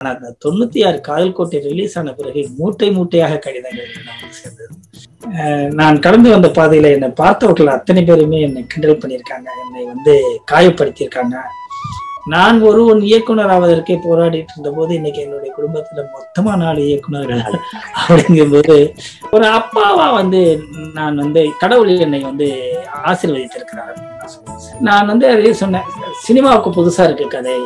ஆனா அந்த தொண்ணூத்தி ஆறு காதல் கோட்டை ரிலீஸ் ஆன பிறகு மூட்டை மூட்டையாக கடிதங்கள் என்னை வந்து சேர்ந்தது அஹ் நான் கடந்து வந்த பாதையில என்னை பார்த்தவர்கள் அத்தனை பேருமே என்னை கிண்டல் பண்ணியிருக்காங்க என்னை வந்து காயப்படுத்தியிருக்காங்க நான் ஒருவன் இயக்குனர் ஆவதற்கே போராடிட்டு இருந்த போது இன்னைக்கு என்னுடைய குடும்பத்துல மொத்தமா நாலு இயக்குனர்கள் அப்படிங்கும்போது ஒரு அப்பாவா வந்து நான் வந்து கடவுள் என்னை வந்து ஆசீர்வதித்திருக்கிறார் நான் வந்து அதே சொன்னேன் சினிமாவுக்கு புதுசா இருக்கு கதை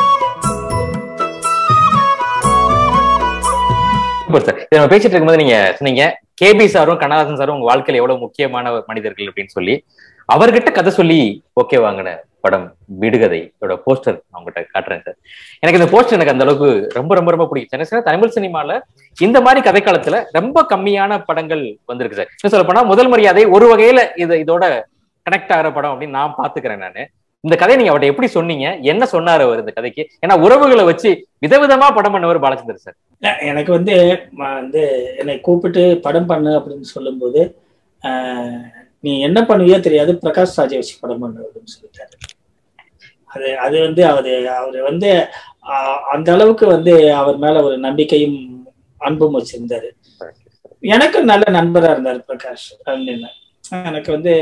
சூப்பர் சார் இதை நம்ம பேசிட்டு இருக்கும்போது நீங்க சொன்னீங்க கேபி சாரும் கண்ணதாசன் சாரும் உங்க வாழ்க்கையில எவ்வளவு முக்கியமான மனிதர்கள் அப்படின்னு சொல்லி அவர்கிட்ட கதை சொல்லி ஓகே வாங்கின படம் விடுகதையோட போஸ்டர் நான் உங்ககிட்ட காட்டுறேன் சார் எனக்கு இந்த போஸ்டர் எனக்கு அந்த அளவுக்கு ரொம்ப ரொம்ப ரொம்ப பிடிக்கும் எனக்கு சார் தமிழ் சினிமால இந்த மாதிரி கதைக்காலத்துல ரொம்ப கம்மியான படங்கள் வந்திருக்கு சார் இன்னும் சொல்ல போனா முதல் மரியாதை ஒரு வகையில இது இதோட கனெக்ட் ஆகிற படம் அப்படின்னு நான் பாத்துக்கிறேன் நானு இந்த கதையை நீங்க அவர்கிட்ட எப்படி சொன்னீங்க என்ன சொன்னாரு அவர் இந்த கதைக்கு ஏன்னா உறவுகளை வச்சு விதவிதமா படம் பண்ணவர் பாலச்சந்தர் சார் இல்ல, எனக்கு வந்து ம- வந்து என்னை கூப்பிட்டு படம் பண்ணு அப்படின்னு சொல்லும்போது ஆஹ், நீ என்ன பண்ணுவியோ தெரியாது பிரகாஷ் ராஜை வச்சு படம் பண்ணு அப்படின்னு சொல்லிட்டாரு அது அது வந்து அவரு அவர் வந்து ஆஹ், அந்த அளவுக்கு வந்து அவர் மேல ஒரு நம்பிக்கையும் அன்பும் வச்சிருந்தாரு எனக்கு நல்ல நண்பரா இருந்தார் பிரகாஷ் அப்படின்னு எனக்கு வந்து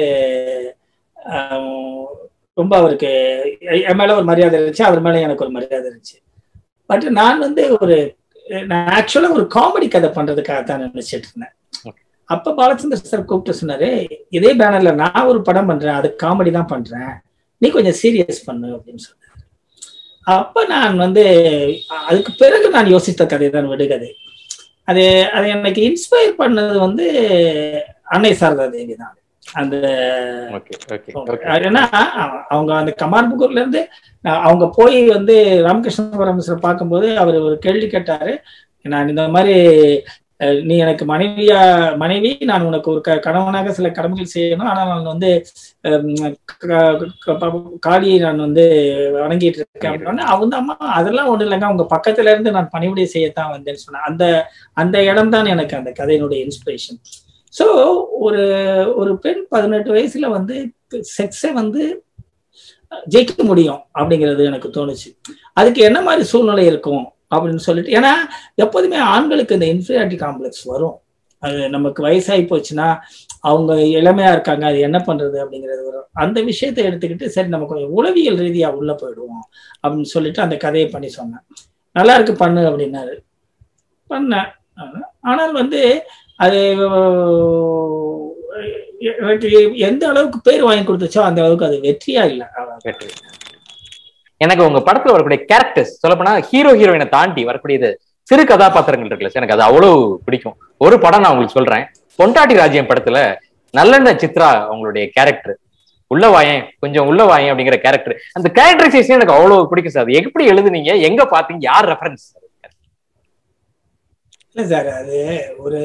ஆஹ், ரொம்ப அவருக்கு எ- என் மேல ஒரு மரியாதை இருந்துச்சு அவர் மேல எனக்கு ஒரு மரியாதை இருந்துச்சு பட் நான் வந்து ஒரு நான் ஆக்சுவலா ஒரு காமெடி கதை பண்றதுக்காக தான் நினைச்சிட்டு இருந்தேன் அப்ப பாலச்சந்தர் சார் கூப்பிட்டு சொன்னாரு இதே பேனர்ல நான் ஒரு படம் பண்றேன் அது காமெடி தான் பண்றேன் நீ கொஞ்சம் சீரியஸ் பண்ணு அப்படின்னு சொன்னாரு அப்ப நான் வந்து அதுக்கு பிறகு நான் யோசித்த கதை தான் விடுகதை அது அது எனக்கு இன்ஸ்பயர் பண்ணது வந்து அன்னை சாரதா தேவி தான் அந்த ஓகே ஓகே ஏன்னா அவ- அவங்க அந்த கமார்புக்கூர்ல இருந்து நான் அவங்க போய் வந்து ராமகிருஷ்ண பரமேஸ்வரர் பார்க்கும்போது அவர் ஒரு கேள்வி கேட்டாரு நான் இந்த மாதிரி அஹ், நீ எனக்கு மனைவியா மனைவி நான் உனக்கு ஒரு க- கணவனாக சில கடமைகள் செய்யணும் ஆனால் நான் வந்து ஹம், க- க- காளியை நான் வந்து வணங்கிட்டு இருக்கேன் அப்படின்னா அவங்க அம்மா அதெல்லாம் ஒண்ணும் இல்லைங்க அவங்க பக்கத்துல இருந்து நான் பணிவிடை செய்யத்தான் வந்தேன்னு சொன்னேன் அந்த அந்த இடம் தான் எனக்கு அந்த கதையினுடைய இன்ஸ்பிரேஷன் ஸோ ஒரு ஒரு பெண் பதினெட்டு வயசுல வந்து செக்ஸை வந்து ஜெயிக்க முடியும் அப்படிங்கிறது எனக்கு தோணுச்சு அதுக்கு என்ன மாதிரி சூழ்நிலை இருக்கும் அப்படின்னு சொல்லிட்டு ஏன்னா எப்போதுமே ஆண்களுக்கு இந்த இன்ஃபீரியாரிட்டி காம்ப்ளெக்ஸ் வரும் அது நமக்கு வயசாகி போச்சுன்னா அவங்க இளமையா இருக்காங்க அது என்ன பண்றது அப்படிங்கிறது வரும் அந்த விஷயத்தை எடுத்துக்கிட்டு சரி நம்ம கொஞ்சம் உளவியல் ரீதியா உள்ள போயிடுவோம் அப்படின்னு சொல்லிட்டு அந்த கதையை பண்ணி சொன்னேன் நல்லா இருக்கு பண்ணு அப்படின்னாரு பண்ணேன் ஆனால் வந்து அது எனக்கு எந்த அளவுக்கு பேர் வாங்கி கொடுத்துச்சோ அந்த அளவுக்கு அது வெற்றியா இல்லை வெற்றி எனக்கு உங்க படத்துல வரக்கூடிய கேரக்டர்ஸ் சொல்லப்போனா ஹீரோ ஹீரோயினை தாண்டி வரக்கூடியது சிறு கதாபாத்திரங்கள் இருக்குல்ல சார், எனக்கு அது அவ்வளவு பிடிக்கும் ஒரு படம் நான் உங்களுக்கு சொல்றேன் பொண்டாட்டி ராஜ்யம் படத்துல நல்லெண்ண சித்ரா அவங்களுடைய கேரக்டர் உள்ள வாயேன் கொஞ்சம் உள்ள வாயேன் அப்படிங்கிற கேரக்டர் அந்த கேரக்டரைசேஷன் எனக்கு அவ்வளவு பிடிக்கும் சார் அது எப்படி எழுதுனீங்க எங்க பாத்தீங்க யார் ரெஃபரன்ஸ் இல்லை சார் அது ஒரு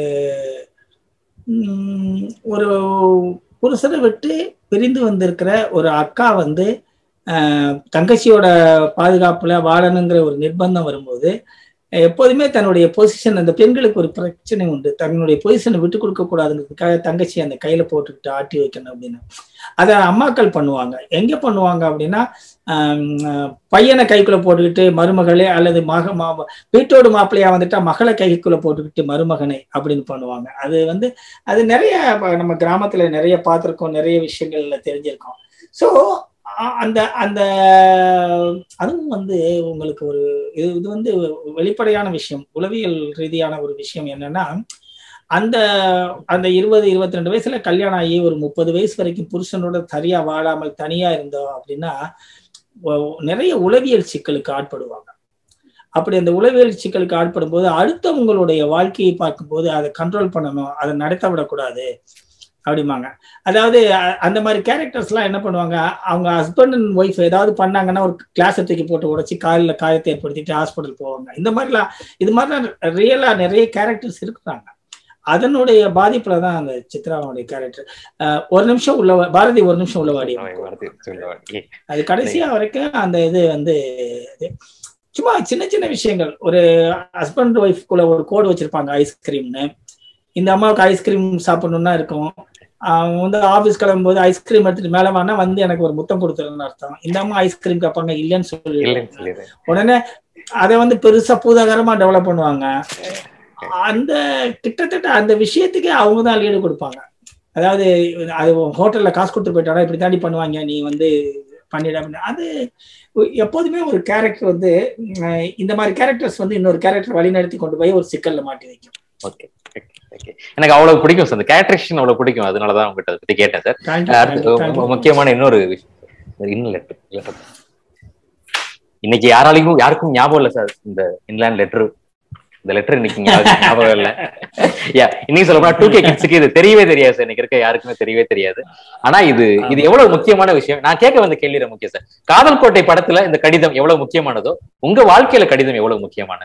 ம், ஒரு புருஷனை விட்டு பிரிந்து வந்திருக்கிற ஒரு அக்கா வந்து ஆஹ், தங்கச்சியோட பாதுகாப்புல வாழணுங்கிற ஒரு நிர்பந்தம் வரும்போது எப்போதுமே தன்னுடைய பொசிஷன் அந்த பெண்களுக்கு ஒரு பிரச்சனை உண்டு தன்னுடைய பொசிஷனை விட்டு கொடுக்க கூடாதுங்கிறதுக்காக தங்கச்சி அந்த கையில போட்டுக்கிட்டு ஆட்டி வைக்கணும் அப்படின்னு அதை அம்மாக்கள் பண்ணுவாங்க எங்க பண்ணுவாங்க அப்படின்னா ஆஹ், பையனை கைக்குள்ள போட்டுக்கிட்டு மருமகளே அல்லது மக மா- வீட்டோடு மாப்பிள்ளையா வந்துட்டா மகளை கைக்குள்ள போட்டுக்கிட்டு மருமகனை அப்படின்னு பண்ணுவாங்க அது வந்து அது நிறைய ப- நம்ம கிராமத்துல நிறைய பார்த்திருக்கோம் நிறைய விஷயங்கள்ல தெரிஞ்சிருக்கோம் ஸோ அந்த அந்த அதுவும் வந்து உங்களுக்கு ஒரு இது இது வந்து வெளிப்படையான விஷயம் உளவியல் ரீதியான ஒரு விஷயம் என்னன்னா அந்த அந்த இருபது இருபத்தி ரெண்டு வயசுல கல்யாணம் ஆகி ஒரு முப்பது வயசு வரைக்கும் புருஷனோட சரியா வாழாமல் தனியா இருந்தோம் அப்படின்னா ஒ- நிறைய உளவியல் சிக்கலுக்கு ஆட்படுவாங்க அப்படி அந்த உளவியல் சிக்கலுக்கு ஆட்படும் போது அடுத்தவங்களுடைய வாழ்க்கையை பார்க்கும்போது அதை கண்ட்ரோல் பண்ணணும் அதை நடத்த விடக்கூடாது அப்படிம்பாங்க அதாவது அ- அந்த மாதிரி கேரக்டர்ஸ்லாம் என்ன பண்ணுவாங்க அவங்க ஹஸ்பண்ட் அண்ட் ஒய்ஃப் ஏதாவது பண்ணாங்கன்னா ஒரு கிளாஸை தூக்கி போட்டு உடைச்சி காலில் காயத்தை ஏற்படுத்திட்டு ஹாஸ்பிட்டல் போவாங்க இந்த மாதிரிலாம் இது மாதிரிலாம் ரியலா நிறைய கேரக்டர்ஸ் இருக்கிறாங்க அதனுடைய பாதிப்புல தான் அந்த சித்ராவுடைய கேரக்டர் ஒரு நிமிஷம் உள்ள பாரதி ஒரு நிமிஷம் உள்ளவாடி அது கடைசியா வரைக்கும் அந்த இது வந்து இது. சும்மா சின்ன சின்ன விஷயங்கள் ஒரு ஹஸ்பண்ட் ஒய்ஃப்குள்ள ஒரு கோடு வச்சிருப்பாங்க ஐஸ்கிரீம்னு இந்த அம்மாவுக்கு ஐஸ்கிரீம் சாப்பிடணும்னா இருக்கும் அவங்க வந்து ஆபீஸ் கிளம்பும்போது ஐஸ்கிரீம் எடுத்துட்டு மேல வானா வந்து எனக்கு ஒரு முத்தம் கொடுத்துருன்னு அர்த்தம் இந்த அம்மா ஐஸ்கிரீம் கேட்பாங்க இல்லைன்னு சொல்லி இல்லைன்னு சொல்லிடுறேன் உடனே அதை வந்து பெருசா பூதாகரமா டெவலப் பண்ணுவாங்க அந்த கிட்டத்தட்ட அந்த விஷயத்துக்கே அவங்க தான் லீடு கொடுப்பாங்க அதாவது அது ஹோட்டல்ல காசு கொடுத்து போயிட்டாடா இப்படி தாண்டி பண்ணுவாங்க நீ வந்து பண்ணிட அப்படின்னு அது எப்போதுமே ஒரு கேரக்டர் வந்து உம், இந்த மாதிரி கேரக்டர்ஸ் வந்து இன்னொரு கேரக்டர் வழிநடத்தி கொண்டு போய் ஒரு சிக்கல்ல மாட்டி வைக்கும் ஓகே ஓகே எனக்கு அவ்வளவு பிடிக்கும் சார் இந்த கேரக்டரேஷன் அவ்வளவு பிடிக்கும் அதனாலதான் உங்ககிட்ட அதை பத்தி கேட்டேன் சார் Thank you, அடுத்து thank you, thank you. முக்கியமான இன்னொரு விஷயம் இன்னும் லெட்டர் இன்னைக்கு யாராலையும் யாருக்கும் ஞாபகம் இல்ல சார் இந்த இன்லேண்ட் லெட்டர் இந்த லெட்டர் இன்னைக்கு ஞாபகம் ஞாபகம் இல்ல யா இன்னைக்கு சொல்ல போனா டூ கே கிட்ஸுக்கு இது தெரியவே தெரியாது சார் இன்னைக்கு இருக்க யாருக்குமே தெரியவே தெரியாது ஆனா இது இது எவ்வளவு முக்கியமான விஷயம் நான் கேட்க வந்த கேள்வி ரொம்ப முக்கியம் சார் காதல் கோட்டை படத்துல இந்த கடிதம் எவ்வளவு முக்கியமானதோ உங்க வாழ்க்கையில கடிதம் எவ்வளவு முக்கியமான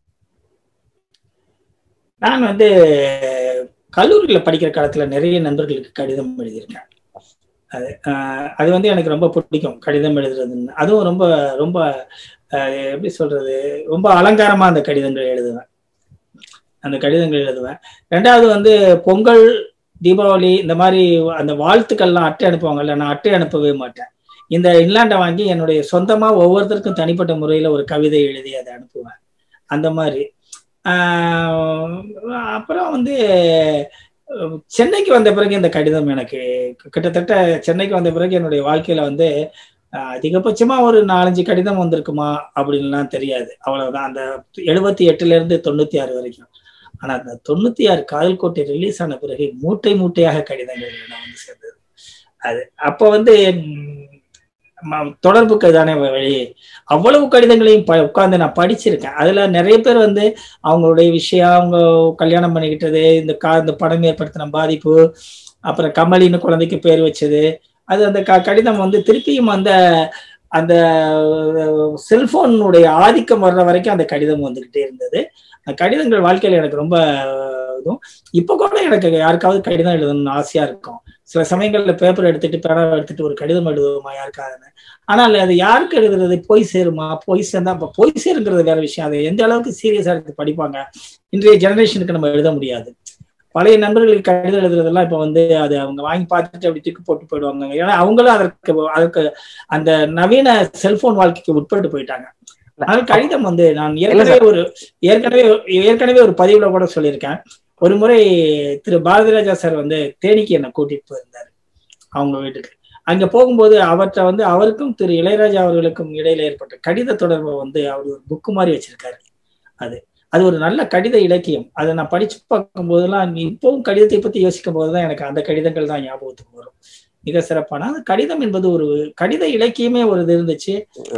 நான் வந்து கல்லூரியில படிக்கிற காலத்துல நிறைய நண்பர்களுக்கு கடிதம் எழுதியிருக்கேன் அது ஆஹ், அது வந்து எனக்கு ரொம்ப பிடிக்கும் கடிதம் எழுதுறதுன்னு அதுவும் ரொம்ப ரொம்ப ஆஹ், எப்படி சொல்றது ரொம்ப அலங்காரமா அந்த கடிதங்கள் எழுதுவேன் அந்த கடிதங்கள் எழுதுவேன் ரெண்டாவது வந்து பொங்கல் தீபாவளி இந்த மாதிரி அந்த வாழ்த்துக்கள்லாம் அட்டை அனுப்புவாங்கல்ல நான் அட்டை அனுப்பவே மாட்டேன் இந்த இன்லாண்டை வாங்கி என்னுடைய சொந்தமா ஒவ்வொருத்தருக்கும் தனிப்பட்ட முறையில ஒரு கவிதை எழுதி அதை அனுப்புவேன் அந்த மாதிரி ஆஹ் அப்புறம் வந்து அஹ் சென்னைக்கு வந்த பிறகு இந்த கடிதம் எனக்கு கிட்டத்தட்ட சென்னைக்கு வந்த பிறகு என்னுடைய வாழ்க்கையில வந்து அஹ் அதிகபட்சமா ஒரு நாலஞ்சு கடிதம் வந்திருக்குமா அப்படின்லாம் தெரியாது அவ்வளவுதான் அந்த எழுபத்தி எட்டுல இருந்து தொண்ணூத்தி ஆறு வரைக்கும் ஆனா அந்த தொண்ணூத்தி ஆறு காதல் கோட்டை ரிலீஸ் ஆன பிறகு மூட்டை மூட்டையாக கடிதங்கள் நான் வந்து சேர்ந்தது அது அப்ப வந்து ம், ம- தொடர்புக்கு தானே வழி அவ்வளவு கடிதங்களையும் ப உட்கார்ந்து நான் படிச்சிருக்கேன் அதுல நிறைய பேர் வந்து அவங்களுடைய விஷயம் அவங்க கல்யாணம் பண்ணிக்கிட்டது இந்த கா இந்த படம் ஏற்படுத்தின பாதிப்பு அப்புறம் கமலின்னு குழந்தைக்கு பேர் வச்சது அது அந்த க கடிதம் வந்து திருப்பியும் அந்த அந்த செல்போனுடைய ஆதிக்கம் வர்ற வரைக்கும் அந்த கடிதம் வந்துகிட்டே இருந்தது அந்த கடிதங்கள் வாழ்க்கையில எனக்கு ரொம்ப இதுவும் இப்ப கூட எனக்கு யாருக்காவது கடிதம் எழுதணும்னு ஆசையா இருக்கும் சில சமயங்கள்ல பேப்பர் எடுத்துட்டு பேனா எடுத்துட்டு ஒரு கடிதம் எழுதுவோமா யாருக்காவது ஆனால் அது யாருக்கு எழுதுறது போய் சேருமா போய் சேர்ந்தா அப்ப போய் சேருங்கிறது வேற விஷயம் அது எந்த அளவுக்கு சீரியஸா எடுத்து படிப்பாங்க இன்றைய ஜெனரேஷனுக்கு நம்ம எழுத முடியாது பழைய நண்பர்களுக்கு கடிதம் எழுதுறதெல்லாம் இப்ப வந்து அது அவங்க வாங்கி பார்த்துட்டு அப்படி தூக்கி போட்டு போயிடுவாங்க ஏன்னா அவங்களும் அதற்கு அதற்கு அந்த நவீன செல்போன் வாழ்க்கைக்கு உட்பட்டு போயிட்டாங்க அதனால கடிதம் வந்து நான் ஏற்கனவே ஒரு ஏற்கனவே ஏற்கனவே ஒரு பதிவுல கூட சொல்லியிருக்கேன் ஒரு முறை திரு பாரதிராஜா சார் வந்து தேனிக்கு என்னை கூட்டிட்டு போயிருந்தாரு அவங்க வீட்டுக்கு அங்க போகும்போது அவர்கிட்ட வந்து அவருக்கும் திரு இளையராஜா அவர்களுக்கும் இடையில ஏற்பட்ட கடித தொடர்பை வந்து அவர் ஒரு புக்கு மாதிரி வச்சிருக்காரு அது அது ஒரு நல்ல கடித இலக்கியம் அதை நான் படிச்சு பார்க்கும் போதெல்லாம் இப்பவும் கடிதத்தை பத்தி யோசிக்கும் போதுதான் எனக்கு அந்த கடிதங்கள் தான் ஞாபகத்துக்கு வரும் மிக சிறப்பான அந்த கடிதம் என்பது ஒரு கடித இலக்கியமே ஒரு இது இருந்துச்சு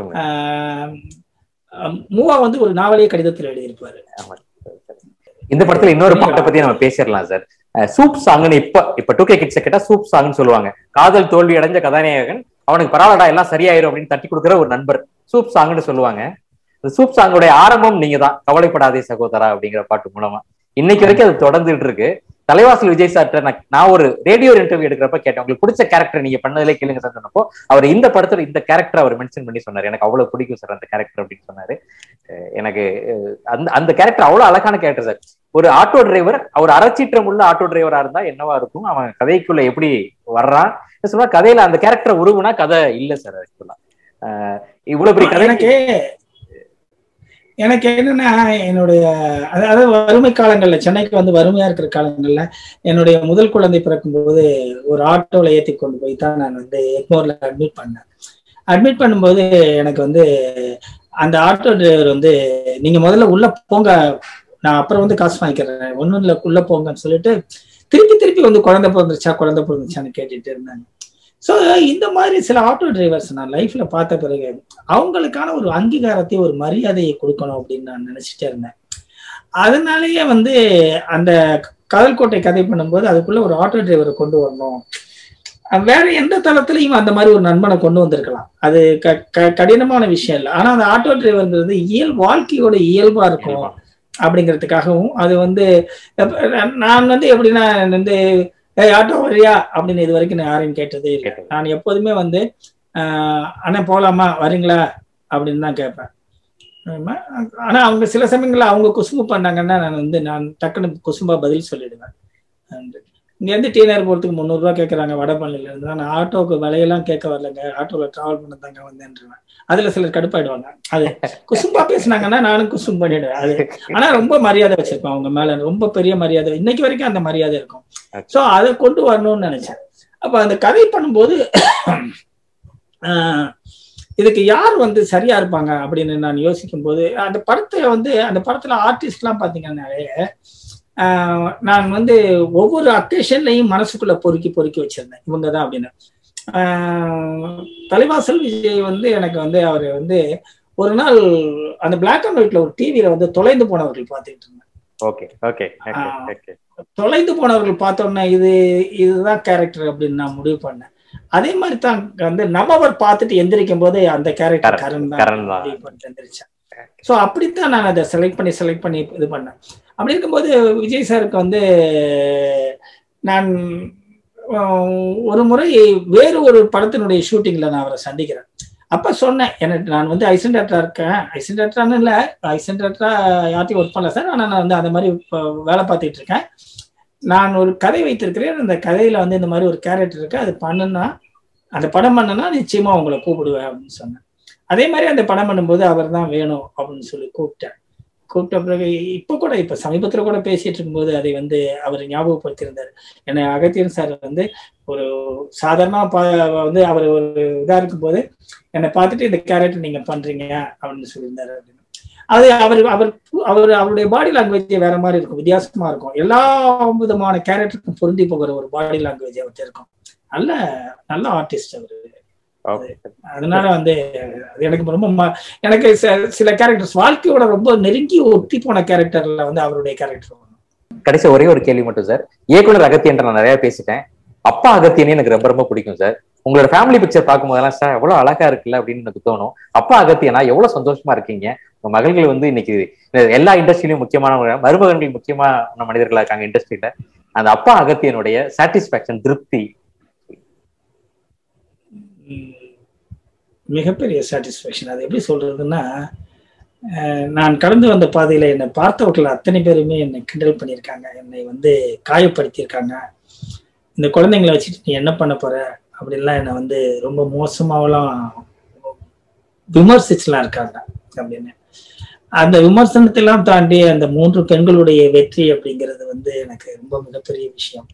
மூவா வந்து ஒரு நாவலே கடிதத்தில் எழுதியிருப்பாரு இந்த படத்துல இன்னொரு பாட்டை பத்தி நம்ம பேசிடலாம் சார் சூப் சாங்னு இப்ப இப்ப டூ கே கிட்ஸ் கேட்டா சூப் சாங்னு சொல்லுவாங்க காதல் தோல்வி அடைஞ்ச கதாநாயகன் அவனுக்கு பரவாயில்லடா எல்லாம் சரியாயிரும் அப்படின்னு தட்டி கொடுக்குற ஒரு நண்பர் சூப் சாங்னு சொல்லுவாங்க இந்த சூப் சாங்குடைய ஆரம்பம் நீங்க தான் கவலைப்படாதே சகோதரா அப்படிங்கிற பாட்டு மூலமா இன்னைக்கு வரைக்கும் அது தொடர்ந்துட்டு இருக்கு தலைவாசல் விஜய் சார்ட்ட நான் ஒரு ரேடியோ இன்டர்வியூ எடுக்கிறப்ப கேட்டேன் உங்களுக்கு பிடிச்ச கேரக்டர் நீங்க பண்ணதுல கேளுங்க சார் சொன்னப்போ அவர் இந்த படத்துல இந்த கேரக்டர் அவர் மென்ஷன் பண்ணி சொன்னாரு எனக்கு அவ்வளவு பிடிக்கும் சார் அந்த கேரக்டர் அப்படின்னு சொன்னாரு எனக்கு அந்த அந்த கேரக்டர் அவ்வளவு அழகான கேரக்டர் சார் ஒரு ஆட்டோ டிரைவர் அவர் அறச்சீற்றம் உள்ள ஆட்டோ டிரைவரா இருந்தா என்னவா இருக்கும் அவன் கதைக்குள்ள எப்படி வர்றான் சொன்னா கதையில அந்த கேரக்டர் உருவுனா கதை இல்ல சார் ஆக்சுவலா இவ்வளவு பெரிய கதை எனக்கு எனக்கு என்னன்னா என்னுடைய அதாவது வறுமை காலங்கள்ல சென்னைக்கு வந்து வறுமையா இருக்கிற காலங்கள்ல என்னுடைய முதல் குழந்தை பிறக்கும் போது ஒரு ஆட்டோல ஏத்தி கொண்டு போய் தான் நான் வந்து எக்மோர்ல அட்மிட் பண்ணேன் அட்மிட் பண்ணும்போது எனக்கு வந்து அந்த ஆட்டோ டிரைவர் வந்து நீங்க முதல்ல உள்ள போங்க நான் அப்புறம் வந்து காசு வாங்கிக்கிறேன் ஒன்றும் இல்லை உள்ள போங்கன்னு சொல்லிட்டு திருப்பி திருப்பி வந்து குழந்தை பிறந்துச்சா குழந்தை பிறந்துச்சான்னு கேட்டுட்டு இருந்தாங்க ஸோ இந்த மாதிரி சில ஆட்டோ டிரைவர்ஸ் நான் லைஃப்ல பார்த்த பிறகு அவங்களுக்கான ஒரு அங்கீகாரத்தை ஒரு மரியாதையை கொடுக்கணும் அப்படின்னு நான் நினைச்சிட்டே இருந்தேன் அதனாலேயே வந்து அந்த கடல்கோட்டை கதை பண்ணும்போது அதுக்குள்ள ஒரு ஆட்டோ டிரைவரை கொண்டு வரணும் வேற எந்த தளத்திலையும் அந்த மாதிரி ஒரு நண்பனை கொண்டு வந்திருக்கலாம் அது கடினமான விஷயம் இல்லை ஆனா அந்த ஆட்டோ டிரைவர்ங்கிறது இயல் வாழ்க்கையோட இயல்பா இருக்கும் அப்படிங்கிறதுக்காகவும் அது வந்து நான் வந்து எப்படின்னா வந்து ஏய் ஆட்டோ வழியா அப்படின்னு இது வரைக்கும் நான் யாரையும் கேட்டதே இல்லை நான் எப்போதுமே வந்து அண்ணா போலாமா வரீங்களா அப்படின்னு தான் கேட்பேன் ஆனா அவங்க சில சமயங்கள்ல அவங்க குசும்பு பண்ணாங்கன்னா நான் வந்து நான் டக்குனு குசும்பா பதில் சொல்லிடுவேன் இங்கேருந்து டி நகர் போகிறதுக்கு முந்நூறுரூவா கேட்குறாங்க வடபழனில இருந்து நான் ஆட்டோக்கு விலையெல்லாம் கேட்க வரலங்க ஆட்டோவில் ட்ராவல் பண்ண தாங்க வந்தேன்ருவேன் அதில் சிலர் கடுப்பாயிடுவாங்க அது குசும்பா பேசுனாங்கன்னா நானும் குசும் பண்ணிடுவேன் அது ஆனா ரொம்ப மரியாதை வச்சிருப்பேன் அவங்க மேல ரொம்ப பெரிய மரியாதை இன்னைக்கு வரைக்கும் அந்த மரியாதை இருக்கும் ஸோ அதை கொண்டு வரணும்னு நினைச்சேன் அப்ப அந்த கதை பண்ணும்போது ஆஹ், இதுக்கு யார் வந்து சரியா இருப்பாங்க அப்படின்னு நான் யோசிக்கும் போது அந்த படத்தை வந்து அந்த படத்துல ஆர்டிஸ்ட்லாம் பாத்தீங்கன்னாலே ஆஹ், நான் வந்து ஒவ்வொரு அக்கேஷன்லையும் மனசுக்குள்ள பொறுக்கி பொறுக்கி வச்சிருந்தேன் இவங்க தான் அப்படின்னு ஆஹ், தலைவாசல் விஜய் வந்து எனக்கு வந்து அவர் வந்து ஒரு நாள் அந்த பிளாக் அண்ட் ஒயிட்ல ஒரு டிவியில வந்து தொலைந்து போனவர்கள் பார்த்துக்கிட்டு இருந்தேன் ஓகே ஓகே ஓகே ஓகே தொலைந்து போனவர்கள் பார்த்தோன்னே இது இதுதான் கேரக்டர் அப்படின்னு நான் முடிவு பண்ணேன் அதே மாதிரி தான் வந்து நம்மவர் பார்த்துட்டு எந்திரிக்கும் போது அந்த கேரக்டர் கரண், கரண் தான் கரண் தான். முடிவு பண்ணிட்டு எந்திரிச்சேன் ஸோ அப்படித்தான் நான் அதை செலக்ட் பண்ணி செலக்ட் பண்ணி இது பண்ணேன் அப்படி இருக்கும்போது விஜய் சாருக்கு வந்து நான் ஆஹ், ஒரு முறை வேறு ஒரு படத்தினுடைய ஷூட்டிங்ல நான் அவரை சந்திக்கிறேன் அப்ப சொன்னேன் எனக்கு நான் வந்து ஐசன் டேரக்டரா இருக்கேன் ஐசன் டேரக்டரானு இல்லை ஐசன் டேரக்டரா யார்ட்டையும் ஒர்க் பண்ணல சார் ஆனால் நான் வந்து அந்த மாதிரி இப்போ வேலை பார்த்துட்டு இருக்கேன் நான் ஒரு கதை வைத்திருக்கிறேன் அந்த கதையில வந்து இந்த மாதிரி ஒரு கேரக்டர் இருக்கு அது பண்ணுனா அந்த படம் பண்ணனா நிச்சயமா உங்களை கூப்பிடுவேன் அப்படின்னு சொன்னேன் அதே மாதிரி அந்த படம் பண்ணும்போது அவர் தான் வேணும் அப்படின்னு சொல்லி கூப்பிட்டேன் கூப்பிட்ட பிறகு இப்போ கூட இப்போ சமீபத்தில் கூட பேசிட்டு இருக்கும்போது அதை வந்து அவர் ஞாபகப்படுத்தியிருந்தார் என்னை அகத்தியன் சார் வந்து ஒரு சாதாரண பா வந்து அவர் ஒரு இதாக இருக்கும்போது என்னை பார்த்துட்டு இந்த கேரக்டர் நீங்க பண்றீங்க அப்படின்னு சொல்லியிருந்தாரு அப்படின்னு அது அவர் அவர் அவர் அவருடைய பாடி லாங்குவேஜ் வேற மாதிரி இருக்கும் வித்தியாசமா இருக்கும் எல்லா விதமான கேரக்டருக்கும் பொருந்தி போகிற ஒரு பாடி லாங்குவேஜ் அவர்கிட்ட இருக்கும் நல்ல நல்ல ஆர்டிஸ்ட் அவரு ஓகே அதனால வந்து அது எனக்கு ரொம்ப ம- எனக்கு ச- சில கேரக்டர்ஸ் வாழ்க்கையோட ரொம்ப நெருங்கி ஒட்டி போன கேரக்டர்ல வந்து அவருடைய கேரக்டர் கடைசி ஒரே ஒரு கேள்வி மட்டும் சார் இயக்குனர் அகத்தியன் நான் நிறைய பேசிட்டேன் அப்பா அகத்தியனே எனக்கு ரொம்ப ரொம்ப பிடிக்கும் சார் உங்களோட ஃபேமிலி பிக்சர் பார்க்கும்போதெல்லாம் சார் எவ்வளவு அழகா இருக்குல்ல அப்படின்னு எனக்கு தோணும் அப்பா அகத்தியனா எவ்வளவு சந்தோஷமா இருக்கீங்க உங்க மகள்கள் வந்து இன்னைக்கு எல்லா இண்டஸ்ட்ரியிலும் முக்கியமான மருமகன்கள் முக்கியமான மனிதர்களா இருக்காங்க இண்டஸ்ட்ரியில அந்த அப்பா அகத்தியனுடைய சாட்டிஸ்பாக்சன் திருப்தி உம், மிகப்பெரிய சாட்டிஸ்ஃபேக்ஷன் அது எப்படி சொல்றதுன்னா அஹ், நான் கடந்து வந்த பாதையில என்னை பார்த்தவர்கள் அத்தனை பேருமே என்னை கிண்டல் பண்ணியிருக்காங்க என்னை வந்து காயப்படுத்தியிருக்காங்க இந்த குழந்தைங்களை வச்சுட்டு நீ என்ன பண்ண போற அப்படின்லாம் என்னை வந்து ரொம்ப மோசமாவெல்லாம் விமர்சிச்சுலாம் இருக்காங்க அப்படின்னு அந்த விமர்சனத்தெல்லாம் தாண்டி அந்த மூன்று பெண்களுடைய வெற்றி அப்படிங்கிறது வந்து எனக்கு ரொம்ப மிகப்பெரிய விஷயம்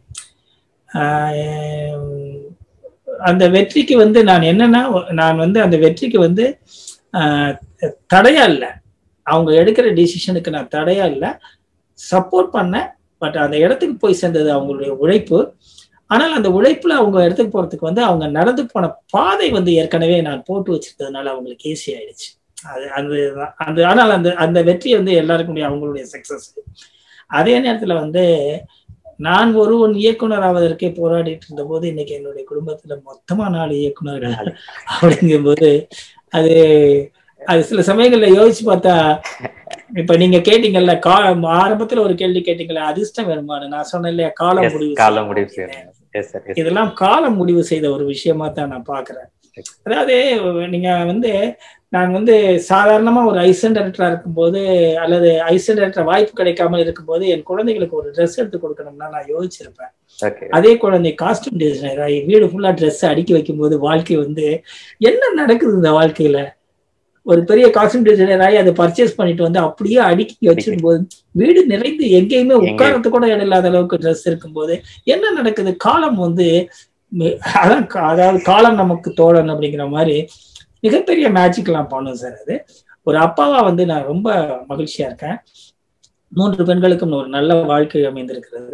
ஆஹ் அந்த வெற்றிக்கு வந்து நான் என்னன்னா நான் வந்து அந்த வெற்றிக்கு வந்து ஆஹ் தடையா இல்லை அவங்க எடுக்கிற டிசிஷனுக்கு நான் தடையா இல்லை சப்போர்ட் பண்ணேன் பட் அந்த இடத்துக்கு போய் சேர்ந்தது அவங்களுடைய உழைப்பு ஆனால் அந்த உழைப்புல அவங்க இடத்துக்கு போறதுக்கு வந்து அவங்க நடந்து போன பாதை வந்து ஏற்கனவே நான் போட்டு வச்சிருந்ததுனால அவங்களுக்கு ஈஸி ஆயிடுச்சு அது அது அந்த ஆனால் அந்த அந்த வெற்றி வந்து எல்லாருக்குமே அவங்களுடைய சக்சஸ் அதே நேரத்துல வந்து நான் ஒருவன் இயக்குனர் ஆவதற்கே போராடிட்டு இருந்த போது இன்னைக்கு என்னுடைய குடும்பத்துல மொத்தமா நாலு இயக்குனர்கள் அப்படிங்கும்போது அது அது சில சமயங்கள்ல யோசிச்சு பார்த்தா இப்ப நீங்க கேட்டீங்கல்ல கா ஆரம்பத்துல ஒரு கேள்வி கேட்டீங்கல்ல அதிர்ஷ்டம் வேணுமான்னு நான் சொன்னேன் இல்லையா காலம் Yes, முடிவு காலம் செய்யும் முடிவு அப்படின்னு. செய்யணும் எஸ் சார் எஸ் இதெல்லாம் காலம் முடிவு செய்த ஒரு விஷயமா தான் நான் பாக்குறேன் அதாவது நீங்க வந்து நான் வந்து சாதாரணமா ஒரு ஐசன் டைரக்டரா இருக்கும்போது அல்லது ஐசன் டைரக்டர் வாய்ப்பு கிடைக்காம இருக்கும்போது என் குழந்தைகளுக்கு ஒரு ட்ரெஸ் எடுத்து கொடுக்கணும்னா நான் யோசிச்சிருப்பேன் ஓகே அதே குழந்தை காஸ்டியூம் டிசைனர் ஆகி வீடு ஃபுல்லா ட்ரெஸ் அடுக்கி வைக்கும்போது வாழ்க்கை வந்து என்ன நடக்குது இந்த வாழ்க்கையில ஒரு பெரிய காஸ்டியூம் டிசைனர் ஆகி அதை பர்ச்சேஸ் பண்ணிட்டு வந்து அப்படியே அடுக்கி வச்சிருக்கும் போது வீடு நிறைந்து எங்கேயுமே உட்காரத்து கூட இடம் இல்லாத அளவுக்கு ட்ரெஸ் இருக்கும்போது என்ன நடக்குது காலம் வந்து மி- அதான் கா- அதாவது காலம் நமக்கு தோழன் அப்படிங்கிற மாதிரி மிகப்பெரிய மேஜிக் எல்லாம் பண்ணும் சார் அது ஒரு அப்பாவா வந்து நான் ரொம்ப மகிழ்ச்சியா இருக்கேன் மூன்று பெண்களுக்கும் ஒரு நல்ல வாழ்க்கை அமைந்திருக்கிறது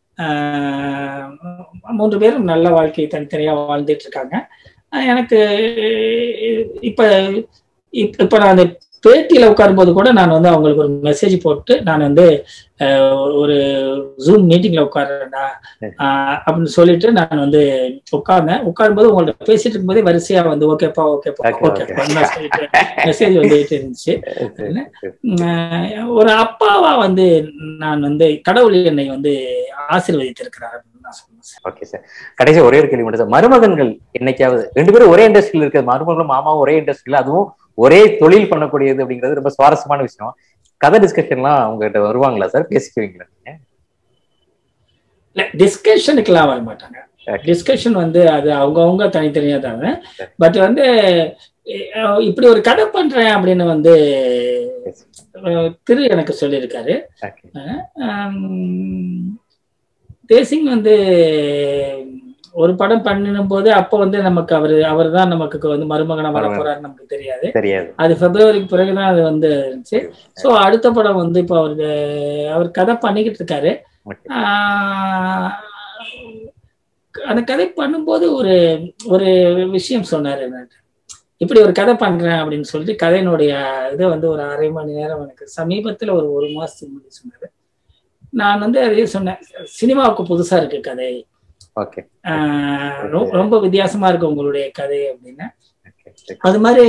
ஆஹ் மூன்று பேரும் நல்ல வாழ்க்கையை தனித்தனியா வாழ்ந்துட்டு இருக்காங்க ஆஹ் எனக்கு இப்ப இப்ப இப்ப நான் அந்த பேட்டியில உட்காரும்போது கூட நான் வந்து அவங்களுக்கு ஒரு மெசேஜ் போட்டு நான் வந்து ஆஹ் ஒரு ஜூம் மீட்டிங்ல உட்கார்றேன்டா ஆஹ் அப்படின்னு சொல்லிட்டு நான் வந்து உட்கார்ந்தேன் உட்காரும்போது உங்கள்ட்ட பேசிட்டு இருக்கும்போதே வரிசையா வந்து ஓகேப்பா ஓகேப்பா Okay, ஓகேப்பா okay. சொல்லிட்டு மெசேஜ் வந்துட்டு இருந்துச்சு ஆஹ் ஒரு அப்பாவா வந்து நான் வந்து கடவுள் என்னை வந்து ஆசீர்வதித்திருக்கிறார் அப்படின்னு நான் சொல்லுவேன் சார். ஓகே சார் கடைசி ஒரே ஒரு கேள்வி மட்டும் சார் மருமகன்கள் என்னைக்காவது ரெண்டு பேரும் ஒரே இண்டஸ்ட்ரியில இருக்கு மருமகளும் மாமாவும் ஒரே இண்டஸ்ட்ரியில அதுவும் ஒரே தொழில் பண்ணக்கூடியது அப்படிங்கிறது ரொம்ப சுவாரஸ்யமான விஷயம் கதை டிஸ்கஷன்லாம் உங்ககிட்ட வருவாங்களா சார் பேசிக்குவீங்களா நீங்க இல்ல டிஸ்கஷனுக்கெல்லாம் வர மாட்டாங்க Okay. டிஸ்கஷன் வந்து அது அவங்கவுங்க தனித்தனியா தாங்க பட் வந்து அஹ், இப்படி ஒரு கதை பண்றேன் அப்படின்னு வந்து அஹ், திரு எனக்கு சொல்லியிருக்காரு Okay. ஆம், தேசிங் வந்து ஒரு படம் பண்ணினும் போது அப்போ வந்து நமக்கு அவரு அவர் தான் நமக்கு வந்து மருமகனா வர மருமகன். போறாரு நமக்கு தெரியாது தெரியாது அது பிப்ரவரிக்கு பிறகுதான் அது வந்து இருந்துச்சு ஸோ அடுத்த படம் வந்து இப்போ அவரு அவர் கதை பண்ணிக்கிட்டு இருக்காரு Okay. ஆஹ் அந்த கதை பண்ணும்போது ஒரு ஒரு விஷயம் சொன்னாரு என்கிட்ட. இப்படி ஒரு கதை பண்றேன் அப்படின்னு சொல்லிட்டு கதையினுடைய இதை வந்து ஒரு அரை மணி நேரம் எனக்கு சமீபத்துல ஒரு ஒரு மாசத்துக்கு முன்னாடி சொன்னாரு நான் வந்து அதே சொன்னேன் சினிமாவுக்கு புதுசா இருக்கு கதை ஓகே ஆஹ் ரொ- ரொம்ப வித்தியாசமா இருக்கு உங்களுடைய கதை அப்படின்னு அது மாதிரி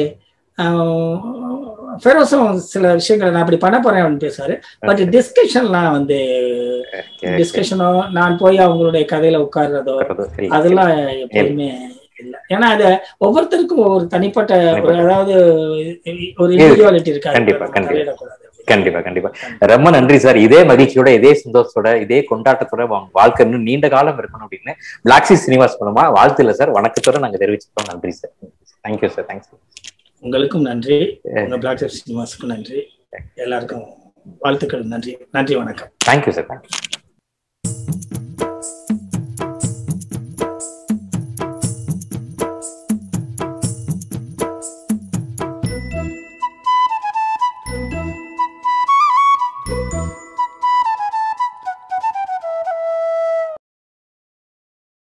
ஃபெரோஸும் சில விஷயங்களை நான் அப்படி பண்ண போறேன் அப்படின்னு பேசுவாரு பட் டிஸ்கஷன்லாம் வந்து டிஸ்கஷனோ நான் போய் அவங்களுடைய கதையில உட்கார்றதோ அதெல்லாம் எப்போதுமே இல்ல ஏன்னா அது ஒவ்வொருத்தருக்கும் ஒவ்வொரு தனிப்பட்ட ஒரு அதாவது ஒரு இண்டிவிஜுவாலிட்டி இருக்காது கண்டிப்பா, நம்ம கண்டிப்பா. தலையிடக்கூடாது. கண்டிப்பா கண்டிப்பா ரொம்ப நன்றி சார் இதே மகிழ்ச்சியோட இதே சந்தோஷத்தோட இதே கொண்டாட்டத்தோட உங்க வாழ்க்கை இன்னும் நீண்ட காலம் இருக்கணும் அப்படின்னு பிளாக்ஸி சினிமாஸ் மூலமா வாழ்த்து இல்ல சார் வணக்கத்தோட நாங்க தெரிவிச்சுக்கிறோம் நன்றி சார் தேங்க்யூ சார் தேங்க்ஸ் உங்களுக்கும் நன்றி உங்க பிளாக் சினிமாஸுக்கும் நன்றி எல்லாருக்கும் வாழ்த்துக்கள் நன்றி நன்றி வணக்கம் தேங்க்யூ சார் தேங்க்யூ